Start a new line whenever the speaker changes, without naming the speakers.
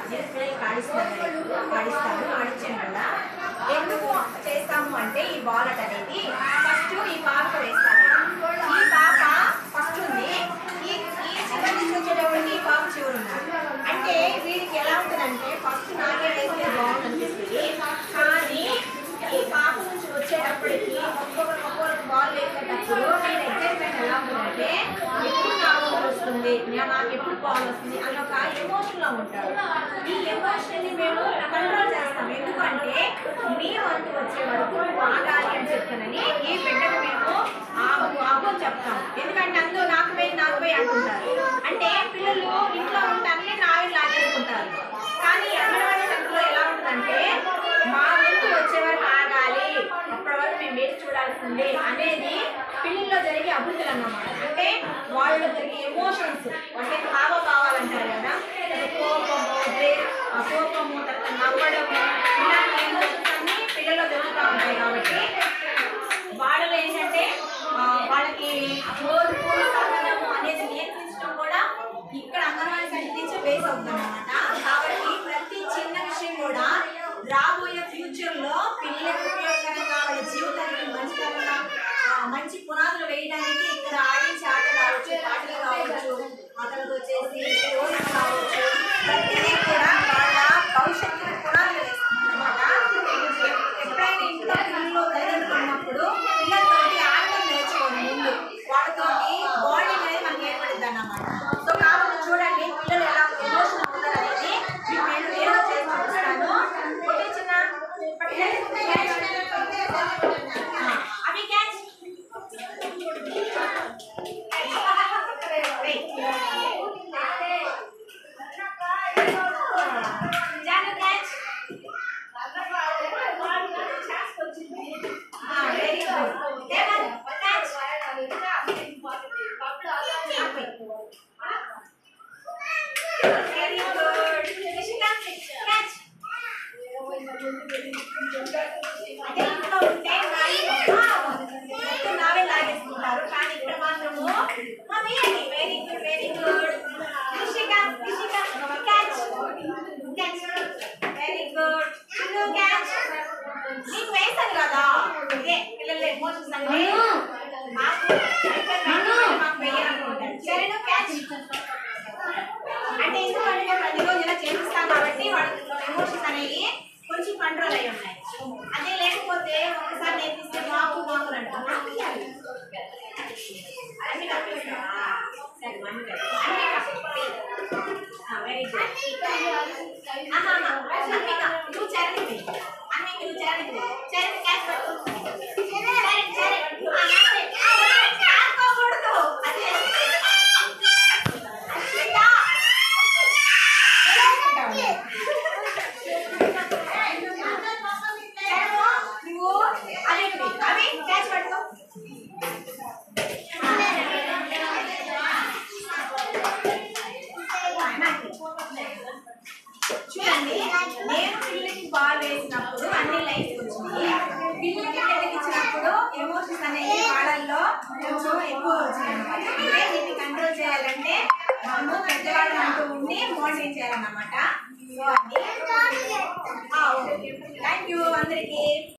నేను పిల్లలకి ఆడిస్తాను ఆడిస్తాను ఆడించాను కదా ఎందుకు చేస్తాము అంటే ఈ బాలట్ అనేది ఫస్ట్ ఈ పాప వేస్తాను ఈ పాప ఫస్ట్ ఉంది ఈ ఈ చివరి నుంచి వచ్చేటప్పటికి ఈ పాప చివరి ఉంది అంటే వీడికి ఎలా ఉంటుందంటే ఫస్ట్ నాకే వేస్తే బాగుంది అనిపిస్తుంది కానీ ఈ పాప నుంచి వచ్చేటప్పటికి ఒక్కొక్కరు ఒక్కొక్కరు బాల్ వేసేటప్పుడు నేను ఎగ్జైట్మెంట్ ఎలా ఉంటుందంటే ఎప్పుడు నా బాల్ వస్తుంది నా- నాకు ఎప్పుడు బాల్ వస్తుంది అని ఒక ఎమోషన్ లో ఉంటారు ఈ ఎమోషన్ ని మేము కంట్రోల్ చేస్తాం ఎందుకంటే మీ వంతు వచ్చే వరకు నువ్వు ఆగాలి అని చెప్తానని ఈ బిడ్డకు మేము ఆగు ఆగు అని చెప్తాం ఎందుకంటే అందరూ నాకు పోయి నాకు పోయి అంటుంటారు అంటే పిల్లలు ఇంట్లో ఉంటే అన్ని నావి లాగేసుకుంటారు కానీ అంగన్వాడీ సెంటర్లో ఎలా ఉంటుందంటే మా వంతు వచ్చే వరకు ఆగాలి అప్పటి వరకు మేము వేచి చూడాల్సిందే అనేది పిల్లల్లో జరిగే అభివృద్ధులు అన్నమాట అంటే వాళ్ళలో జరిగే ఎమోషన్స్ అంటే హావభావాలంటారు కదా అంటే కోపము ద్వే- ఆ కోపము తర్వాత నవ్వడము ఇలాంటి ఎమోషన్స్ అన్ని పిల్లల్లో జరుగుతూ ఉంటాయి కాబట్టి వాళ్ళలో ఏంటంటే ఆ, వాళ్ళకి ఓర్పు సహనము అనేది నేర్పించడం కూడా ఇక్కడ అంగన్వాడీ సెంటర్ నుంచి బేస్ అవుతుంది అనమాట కాబట్టి ప్రతి చిన్న విషయం కూడా రాబోయే ఫ్యూచర్ లో పిల్లలకు ఉపయోగకరంగా వాళ్ళ జీవితానికి మంచితనంగా ఆ, మంచి పునాదులు వేయడానికి ఇక్కడ ఆడించే ఆట కావచ్చు పాటలు కావచ్చు అతనికి వచ్చేసి స్టోరీస్ కావచ్చు ప్రతిదీ కూడా వాళ్ళ భవిష్యత్తుకు పునాదులు వేస్తుంది అనమాట ఎప్పుడైనా ఇంట్లో పిల్లలు తల్లిదండ్రులు ఉన్నప్పుడు పిల్లలతోటి ఆడటం నేర్చుకోండి ముందు వాళ్ళతోటి బాడీ అనేది మనకి ఏర్పడుతుంది అన్నమాట సో కాబట్టి చూడండి పిల్లలు ఎలా ఎమోషన్ అవుతారు అనేది మీకు నేను నేరుగా చేసి చూపిస్తాను ఒకటి చిన్న ఆ, అవి catch Janu catch very good Devan catch very good Nishika catch అంటే ఇంట్లో ఉంటే మొత్తం నావే లాగేసుకుంటారు కానీ ఇక్కడ మాత్రము మమ్మీ అని very good very good Nishika Nishika catch catch very good Chinnu catch నీకు వేసాను కదా ఇదే పిల్లలు ఎమోషన్స్ అంటే మాకు మాకు వేయాలనుకుంటారు సరేనా క్యాచ్ అంటే ఎందుకంటే ప్రతిరోజు ఇలా చేపిస్తాం కాబట్టి వాళ్ళకి ఎమోషన్స్ అనేవి కొంచెం కంట్రోల్ అయి ఉన్నాయి అదే లేకపోతే ఒకసారి నేర్పిస్తే మాకు మాకు అంటారు నాకు ఇయ్యాలి. అన్ని కప్పిస్తావా? సరే, అన్ని కప్పి. అన్ని కప్పి. ఆ, very good. ఆహా, ఆహా. అన్విక, నువ్వు చరణ్కి వెయ్యి. అన్విక, నువ్వు చరణ్కి వెయ్యి. చరణ్ క్యాచ్ పట్టు. చరణ్, చరణ్. ఆ, నాకే. ఆ, ఆడుకోకూడదు. అదే. అన్విక. నువ్వు అవి అవి క్యాచ్ పట్టుకో చూడండి నేను పిల్లలకి బాల్ వేసినప్పుడు అన్ని లైన్స్ వచ్చినాయి పిల్లలకి పిల్లలకి ఇచ్చినప్పుడు ఎమోషన్స్ అనేవి వాళ్ళల్లో కొంచెం ఎక్కువ వచ్చినాయి అనమాట అంటే దీన్ని కంట్రోల్ చేయాలంటే మనము పెద్దవాళ్ళు అంటూ ఉండి మోడలింగ్ చేయాలన్నమాట సో అది థ్యాంక్ యూ అందరికీ